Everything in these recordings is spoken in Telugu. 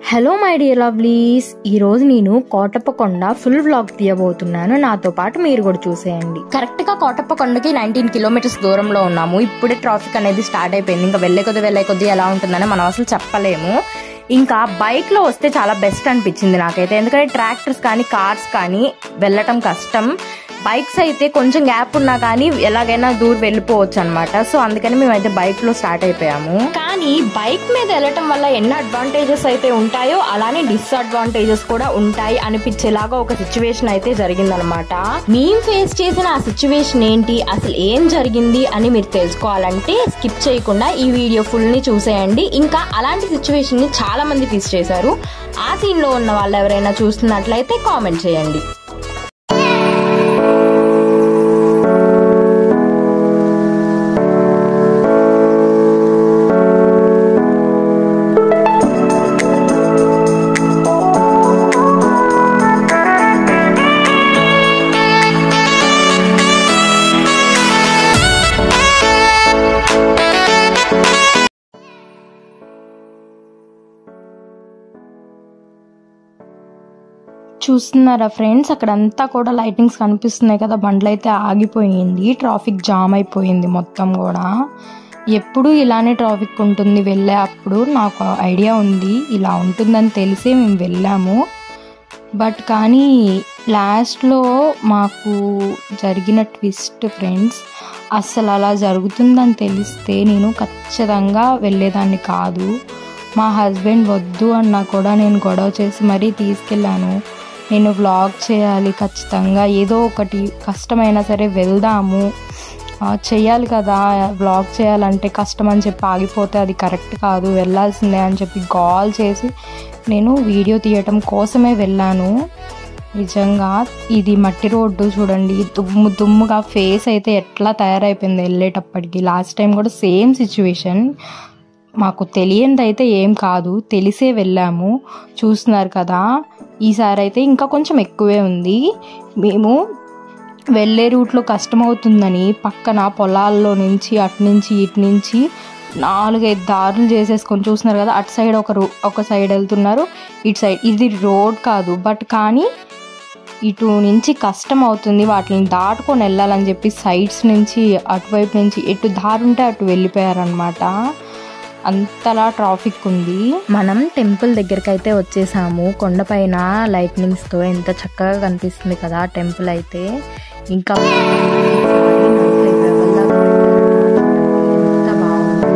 హలో మై డియర్ లవ్లీస్ ఈరోజు నేను కోటప్పకొండ ఫుల్ వ్లాగ్ తీయబోతున్నాను నాతో పాటు మీరు కూడా చూసేయండి కరెక్ట్ గా కోటప్పకొండకి నైన్టీన్ కిలోమీటర్స్ దూరంలో ఉన్నాము ఇప్పుడే ట్రాఫిక్ అనేది స్టార్ట్ అయిపోయింది ఇంకా వెళ్ళే కొద్ది వెళ్ళే కొద్ది ఎలా ఉంటుందని మనం అసలు చెప్పలేము ఇంకా బైక్ లో వస్తే చాలా బెస్ట్ అనిపించింది నాకైతే ఎందుకంటే ట్రాక్టర్స్ కానీ కార్స్ కానీ వెళ్ళటం కష్టం బైక్స్ అయితే కొంచెం గ్యాప్ ఉన్నా కానీ ఎలాగైనా దూరం వెళ్ళిపోవచ్చు అనమాట సో అందుకని మేమైతే బైక్ లో స్టార్ట్ అయిపోయాము కానీ బైక్ మీద వెళ్ళటం వల్ల ఎన్ని అడ్వాంటేజెస్ అయితే ఉంటాయో అలానే డిస్అడ్వాంటేజెస్ కూడా ఉంటాయి అనిపించేలాగా ఒక సిచ్యువేషన్ అయితే జరిగిందనమాట మేము ఫేస్ చేసిన ఆ సిచ్యువేషన్ ఏంటి అసలు ఏం జరిగింది అని మీరు తెలుసుకోవాలంటే స్కిప్ చేయకుండా ఈ వీడియో ఫుల్ ని చూసేయండి ఇంకా అలాంటి సిచ్యువేషన్ ని చాలా మంది ఫేస్ చేశారు ఆ సీన్ లో ఉన్న వాళ్ళు ఎవరైనా చూస్తున్నట్లయితే కామెంట్ చేయండి చూస్తున్నారా ఫ్రెండ్స్ అక్కడంతా కూడా లైటింగ్స్ కనిపిస్తున్నాయి కదా బండ్లు అయితే ఆగిపోయింది ట్రాఫిక్ జామ్ అయిపోయింది మొత్తం కూడా ఎప్పుడు ఇలానే ట్రాఫిక్ ఉంటుంది వెళ్ళే అప్పుడు నాకు ఐడియా ఉంది ఇలా ఉంటుందని తెలిసే మేము వెళ్ళాము బట్ కానీ లాస్ట్లో మాకు జరిగిన ట్విస్ట్ ఫ్రెండ్స్ అసలు అలా జరుగుతుందని తెలిస్తే నేను ఖచ్చితంగా వెళ్ళేదాన్ని కాదు మా హస్బెండ్ వద్దు అన్నా కూడా నేను గొడవ చేసి మరీ తీసుకెళ్ళాను నేను వ్లాగ్ చేయాలి ఖచ్చితంగా ఏదో ఒకటి కష్టమైనా సరే వెళ్దాము ఆ, చెయ్యాలి కదా వ్లాగ్ చేయాలంటే కష్టం అని చెప్పి ఆగిపోతే అది కరెక్ట్ కాదు వెళ్ళాల్సిందే అని చెప్పి కాల్ చేసి నేను వీడియో తీయటం కోసమే వెళ్ళాను నిజంగా ఇది మట్టి రోడ్డు చూడండి దుమ్ము దుమ్ముగా ఫేస్ అయితే ఎట్లా తయారైపోయింది వెళ్ళేటప్పటికి లాస్ట్ టైం కూడా సేమ్ సిచ్యువేషన్ మాకు తెలియనిది అయితే ఏం కాదు తెలిసే వెళ్ళాము చూస్తున్నారు కదా ఈసారి అయితే ఇంకా కొంచెం ఎక్కువే ఉంది మేము వెళ్ళే రూట్లో కష్టమవుతుందని పక్కన పొలాల్లో నుంచి అటు నుంచి ఇటు నుంచి నాలుగైదు దారులు చేసేసుకొని చూస్తున్నారు కదా అటు సైడ్ ఒక రూ ఒక సైడ్ వెళ్తున్నారు ఇటు సైడ్ ఇది రోడ్ కాదు బట్ కానీ ఇటు నుంచి కష్టం అవుతుంది వాటిని దాటుకొని వెళ్ళాలని చెప్పి సైడ్స్ నుంచి అటువైపు నుంచి ఎటు దారి ఉంటే అటు వెళ్ళిపోయారనమాట అంతలా ట్రాఫిక్ ఉంది మనం టెంపుల్ దగ్గరికి అయితే వచ్చేసాము కొండపైన లైట్నింగ్స్ తో ఎంత చక్కగా కనిపిస్తుంది కదా టెంపుల్ అయితే ఇంకా ఎంత బాగుందో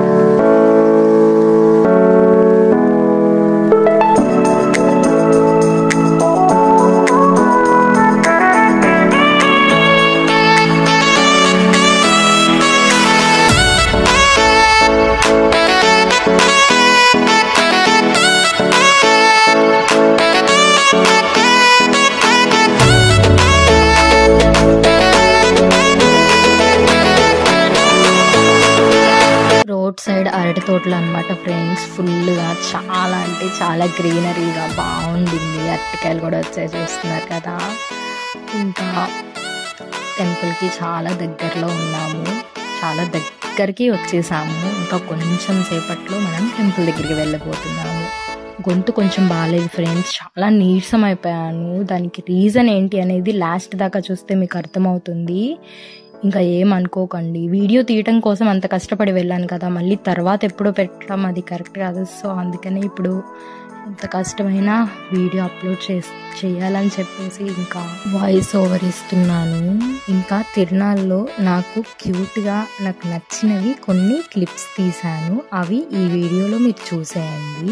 రోడ్ సైడ్ అరటి తోటలు అనమాట ఫ్రెండ్స్ ఫుల్గా చాలా అంటే చాలా గ్రీనరీగా బాగుండింది అరటికాయలు కూడా వచ్చాయి చూస్తున్నారు కదా ఇంకా టెంపుల్కి చాలా దగ్గరలో ఉన్నాము చాలా దగ్గరికి వచ్చేసాము ఇంకా కొంచెం సేపట్లో మనం టెంపుల్ దగ్గరికి వెళ్ళబోతున్నాము గొంతు కొంచెం బాగాలేదు ఫ్రెండ్స్ చాలా నీరసం అయిపోయాను దానికి రీజన్ ఏంటి అనేది లాస్ట్ దాకా చూస్తే మీకు అర్థమవుతుంది ఇంకా ఏమనుకోకండి వీడియో తీయటం కోసం అంత కష్టపడి వెళ్ళాను కదా మళ్ళీ తర్వాత ఎప్పుడో పెట్టడం అది కరెక్ట్ కాదు సో అందుకని ఇప్పుడు ఎంత కష్టమైనా వీడియో అప్లోడ్ చే చేయాలని చెప్పేసి ఇంకా వాయిస్ ఓవర్ ఇస్తున్నాను ఇంకా తిరునాళ్ళలో నాకు క్యూట్గా నాకు నచ్చినవి కొన్ని క్లిప్స్ తీశాను అవి ఈ వీడియోలో మీరు చూసేయండి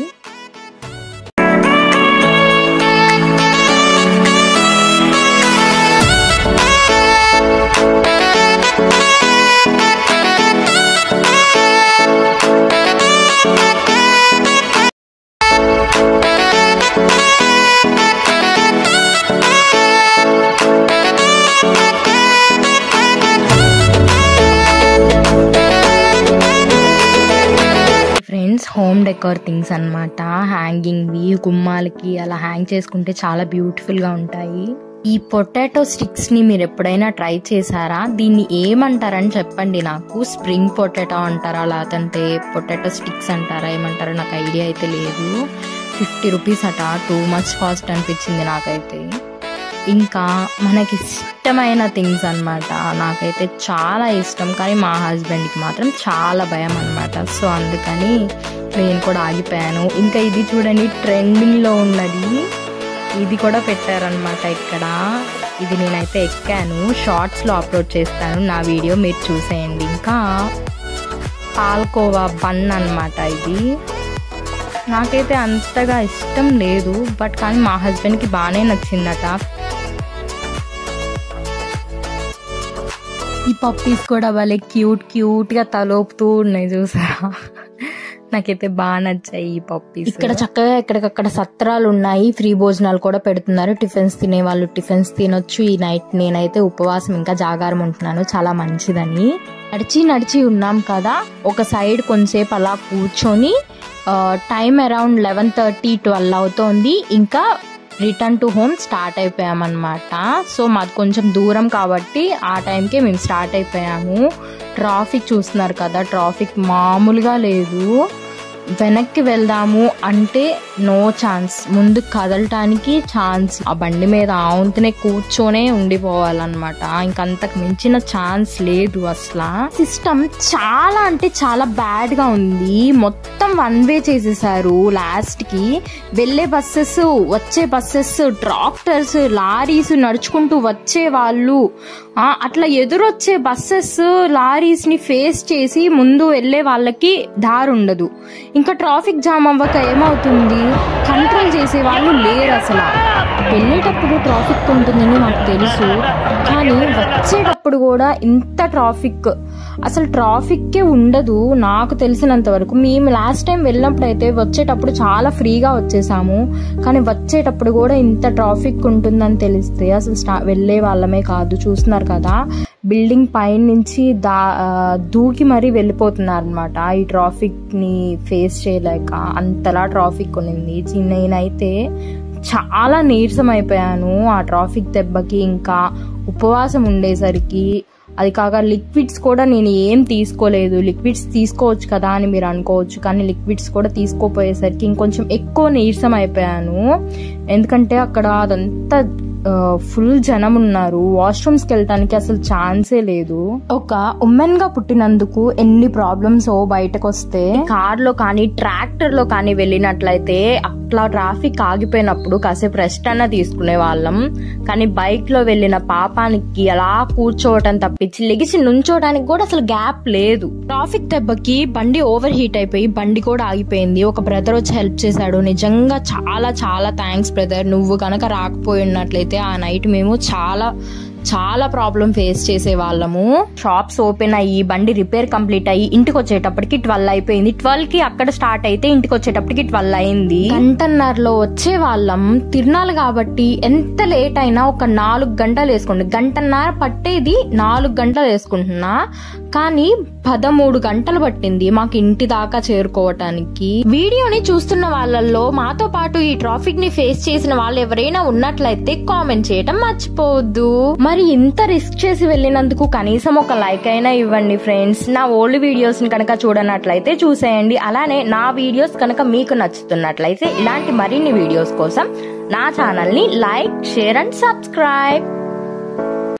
ఫ్రెండ్స్ హోమ్ డెకోర్ థింగ్స్ అన్నమాట హ్యాంగింగ్వి గుమ్మాలకి అలా హ్యాంగ్ చేసుకుంటే చాలా బ్యూటిఫుల్గా ఉంటాయి ఈ పొటాటో స్టిక్స్ ని మీరు ఎప్పుడైనా ట్రై చేశారా దీన్ని ఏమంటారని చెప్పండి నాకు స్ప్రింగ్ పొటాటో అంటారా లేదంటే పొటాటో స్టిక్స్ అంటారా ఏమంటారో నాకు ఐడియా అయితే లేదు ఫిఫ్టీ రూపీస్ అట టూ మచ్ కాస్ట్ అనిపించింది నాకైతే ఇంకా మనకి ఇష్టమైన థింగ్స్ అన్నమాట నాకైతే చాలా ఇష్టం కానీ మా హస్బెండ్కి మాత్రం చాలా భయం అన్నమాట సో అందుకని నేను కూడా ఆగిపోయాను ఇంకా ఇది చూడండి ట్రెండింగ్లో ఉన్నది ఇది కూడా పెట్టారనమాట ఇక్కడ ఇది నేనైతే ఎక్కాను షార్ట్స్లో అప్లోడ్ చేస్తాను నా వీడియో మీరు చూసేయండి ఇంకా పాల్కోవా బన్ అన్నమాట ఇది నాకైతే అంతగా ఇష్టం లేదు బట్ కానీ మా హస్బెండ్కి బాగానే నచ్చిందట ఈ పప్పీస్ కూడా భలే క్యూట్ క్యూట్గా తలోపుతూ ఉన్నాయి చూసారా నాకైతే బాగా నచ్చాయి ఈ పప్పీస్ ఇక్కడ చక్కగా ఎక్కడికక్కడ సత్రాలు ఉన్నాయి ఫ్రీ భోజనాలు కూడా పెడుతున్నారు టిఫిన్స్ తినే వాళ్ళు టిఫిన్స్ తినొచ్చు ఈ నైట్ నేనైతే ఉపవాసం ఇంకా జాగారం ఉంటున్నాను చాలా మంచిదని నడిచి నడిచి ఉన్నాం కదా ఒక సైడ్ కొంచెంసేపు అలా కూర్చొని time around eleven thirty twelve అవుతోంది ఇంకా రిటర్న్ టు హోమ్ స్టార్ట్ అయిపోయామన్నమాట సో మాది కొంచెం దూరం కాబట్టి ఆ టైంకే మేము స్టార్ట్ అయిపోయాము ట్రాఫిక్ చూస్తున్నారు కదా ట్రాఫిక్ మామూలుగా లేదు వెనక్కి వెళ్దాము అంటే నో ఛాన్స్ ముందు కదలటానికి ఛాన్స్ ఆ బండి మీద ఆవుంతనే కూర్చొనే ఉండిపోవాలన్నమాట ఇంకంతకు మించిన ఛాన్స్ లేదు అసలు సిస్టమ్ చాలా అంటే చాలా బ్యాడ్ గా ఉంది మొత్తం వన్ వే చేసేసారు లాస్ట్ కి వెళ్ళే బస్సెస్ వచ్చే బస్సెస్ ట్రాక్టర్స్ లారీస్ నడుచుకుంటూ వచ్చే వాళ్ళు ఆ, అట్లా ఎదురొచ్చే బస్సెస్ లారీస్ ని ఫేస్ చేసి ముందు వెళ్ళే వాళ్ళకి దారి ఉండదు ఇంకా ట్రాఫిక్ జామ్ అవ్వక ఏమవుతుంది కంట్రోల్ చేసే వాళ్ళు లేరు అసలు వెళ్ళేటప్పుడు ట్రాఫిక్ ఉంటుందని నాకు తెలుసు కానీ వచ్చేటప్పుడు కూడా ఇంత ట్రాఫిక్ అసలు ట్రాఫిక్కే ఉండదు నాకు తెలిసినంత వరకు మేము లాస్ట్ టైం వెళ్ళినప్పుడు అయితే వచ్చేటప్పుడు చాలా ఫ్రీగా వచ్చేసాము కానీ వచ్చేటప్పుడు కూడా ఇంత ట్రాఫిక్ ఉంటుందని తెలిస్తే అసలు స్టా వెళ్ళే వాళ్ళమే కాదు చూస్తున్నారు కదా బిల్డింగ్ పైన నుంచి దా ఆ, దూకి మరీ వెళ్ళిపోతున్నారు అనమాట ఈ ట్రాఫిక్ ని ఫేస్ చేయలేక అంతలా ట్రాఫిక్ ఉన్నింది చి- నేనైతే చాలా నీరసం అయిపోయాను ఆ ట్రాఫిక్ దెబ్బకి ఇంకా ఉపవాసం ఉండేసరికి అది కాక లిక్విడ్స్ కూడా నేను ఏం తీసుకోలేదు లిక్విడ్స్ తీసుకోవచ్చు కదా అని మీరు అనుకోవచ్చు కానీ లిక్విడ్స్ కూడా తీసుకోపోయేసరికి ఇంకొంచెం ఎక్కువ నీరసం అయిపోయాను ఎందుకంటే అక్కడ అదంతా ఫుల్ జనం ఉన్నారు వాష్రూమ్స్కి వెళ్ళటానికి అసలు ఛాన్సే లేదు ఒక ఉమెన్ గా పుట్టినందుకు ఎన్ని ప్రాబ్లమ్స్ బయటకు వస్తే కార్ లో కానీ ట్రాక్టర్ లో కానీ వెళ్ళినట్లయితే అట్లా ట్రాఫిక్ ఆగిపోయినప్పుడు కాసేపు రెస్ట్ అన్న తీసుకునే వాళ్ళం కానీ బైక్ లో వెళ్ళిన పాపానికి అలా కూర్చోవటం తప్పించి లెగిసి నుంచోడానికి కూడా అసలు గ్యాప్ లేదు ట్రాఫిక్ దెబ్బకి బండి ఓవర్ హీట్ అయిపోయి బండి కూడా ఆగిపోయింది ఒక బ్రదర్ వచ్చి హెల్ప్ చేశాడు నిజంగా చాలా చాలా థ్యాంక్స్ బ్రదర్ నువ్వు కనుక రాకపోయినట్లయితే ఆ నైట్ మేము చాలా చాలా ప్రాబ్లం ఫేస్ చేసే వాళ్ళము షాప్స్ ఓపెన్ అయ్యి బండి రిపేర్ కంప్లీట్ అయ్యి ఇంటికి వచ్చేటప్పటికి ట్వెల్వ్ అయిపోయింది ట్వెల్వ్ కి అక్కడ స్టార్ట్ అయితే ఇంటికి వచ్చేటప్పటికి ట్వెల్వ్ అయింది గంటన్నరలో వచ్చే వాళ్ళం తిరునాలు కాబట్టి ఎంత లేట్ అయినా ఒక నాలుగు గంటలు వేసుకోండి గంటన్నర పట్టేది నాలుగు గంటలు వేసుకుంటున్నా కానీ పదమూడు గంటలు పట్టింది మాకు ఇంటి దాకా చేరుకోవటానికి వీడియోని చూస్తున్న వాళ్ళల్లో మాతో పాటు ఈ ట్రాఫిక్ ని ఫేస్ చేసిన వాళ్ళు ఎవరైనా ఉన్నట్లయితే కామెంట్ చేయటం మర్చిపోవద్దు మరి ఇంత రిస్క్ చేసి వెళ్ళినందుకు కనీసం ఒక లైక్ అయినా ఇవ్వండి ఫ్రెండ్స్ నా ఓల్డ్ వీడియోస్ ని కనుక చూడనట్లయితే చూసేయండి అలానే నా వీడియోస్ కనుక మీకు నచ్చుతున్నట్లయితే ఇలాంటి మరిన్ని వీడియోస్ కోసం నా ఛానల్ ని లైక్ షేర్ అండ్ సబ్స్క్రైబ్